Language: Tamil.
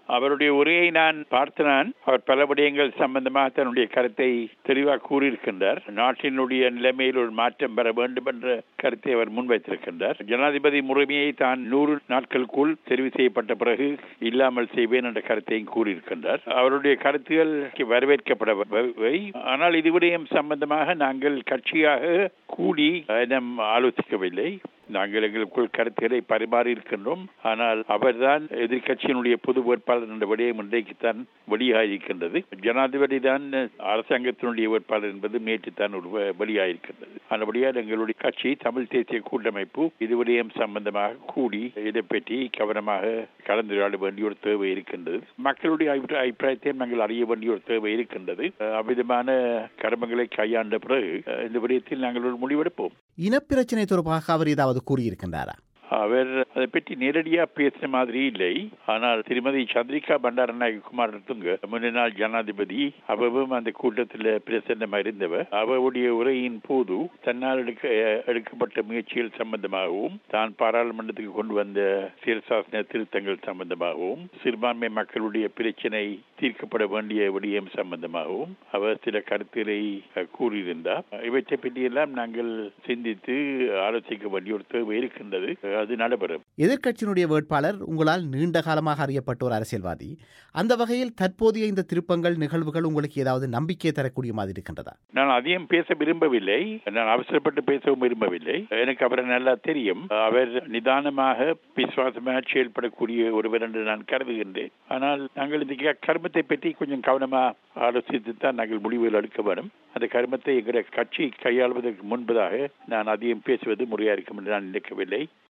அவருடைய உரையை நான் பார்த்தனான் அவர் பல விடயங்கள் சம்பந்தமாக தன்னுடைய கருத்தை தெளிவாக கூறியிருக்கின்றார் நாட்டினுடைய நிலைமையில் ஒரு மாற்றம் பெற வேண்டும் என்ற கருத்தை அவர் முன்வைத்திருக்கின்றார் ஜனாதிபதி முறைமையை தான் நூறு நாட்களுக்குள் தெரிவு செய்யப்பட்ட பிறகு இல்லாமல் செய்வேன் என்ற கருத்தையும் கூறியிருக்கின்றார் அவருடைய கருத்துகள் வரவேற்கப்படவை ஆனால் இது விடயம் சம்பந்தமாக நாங்கள் கட்சியாக கூடி இடம் ஆலோசிக்கவில்லை நாங்கள் எங்களுக்குள் கருத்துக்களை பரிமாறி இருக்கின்றோம் ஆனால் அவர்தான் எதிர்கட்சியினுடைய பொது வேட்பாளர் என்ற விடயம் இன்றைக்குத்தான் வெளியாகிருக்கின்றது ஜனாதிபதி தான் அரசாங்கத்தினுடைய வேட்பாளர் என்பது நேற்று தான் ஒரு வெளியாகிருக்கின்றது ஆனபடியால் எங்களுடைய கட்சி தமிழ் தேசிய கூட்டமைப்பு இது விடயம் சம்பந்தமாக கூடி இதை பற்றி கவனமாக கலந்துரையாட வேண்டிய ஒரு தேவை இருக்கின்றது மக்களுடைய அபிப்பிராயத்தை நாங்கள் அறிய வேண்டிய ஒரு தேவை இருக்கின்றது அவ்விதமான கடமைகளை கையாண்ட பிறகு இந்த விடயத்தில் நாங்கள் ஒரு முடிவெடுப்போம் இனப்பிரச்சனை தொடர்பாக அவர் ஏதாவது கூறியிருக்கின்றாரா அவர் அதை பற்றி நேரடியாக பேசின மாதிரி இல்லை ஆனால் திருமதி சந்திரிகா பண்டாரநாயக குமார் துங்க முன்னாள் ஜனாதிபதி அவவும் அந்த கூட்டத்தில் பிரசன்னமாக இருந்தவர் அவருடைய உரையின் போது தன்னால் எடுக்க எடுக்கப்பட்ட முயற்சிகள் சம்பந்தமாகவும் தான் பாராளுமன்றத்துக்கு கொண்டு வந்த சிறசாசன திருத்தங்கள் சம்பந்தமாகவும் சிறுபான்மை மக்களுடைய பிரச்சனை தீர்க்கப்பட வேண்டிய விடயம் சம்பந்தமாகவும் அவர் சில கருத்துக்களை கூறியிருந்தார் இவற்றை பற்றியெல்லாம் நாங்கள் சிந்தித்து ஆலோசிக்க வேண்டிய ஒரு தேவை இருக்கின்றது அது நடைபெறும் எதிர்க்கட்சியினுடைய வேட்பாளர் உங்களால் நீண்ட காலமாக அறியப்பட்ட ஒரு அரசியல்வாதி அந்த வகையில் தற்போதைய இந்த திருப்பங்கள் நிகழ்வுகள் உங்களுக்கு ஏதாவது நம்பிக்கை தரக்கூடிய மாதிரி இருக்கின்றதா நான் அதிகம் பேச விரும்பவில்லை நான் அவசரப்பட்டு பேசவும் விரும்பவில்லை எனக்கு அவரை நல்லா தெரியும் அவர் நிதானமாக விசுவாசமாக செயல்படக்கூடிய ஒருவர் என்று நான் கருதுகின்றேன் ஆனால் நாங்கள் இந்த கர்மத்தை பற்றி கொஞ்சம் கவனமாக ஆலோசித்து தான் நாங்கள் முடிவுகள் எடுக்க வேண்டும் அந்த கர்மத்தை எங்களுடைய கட்சி கையாள்வதற்கு முன்பதாக நான் அதிகம் பேசுவது முறையா இருக்கும் என்று நான் நினைக்கவில்லை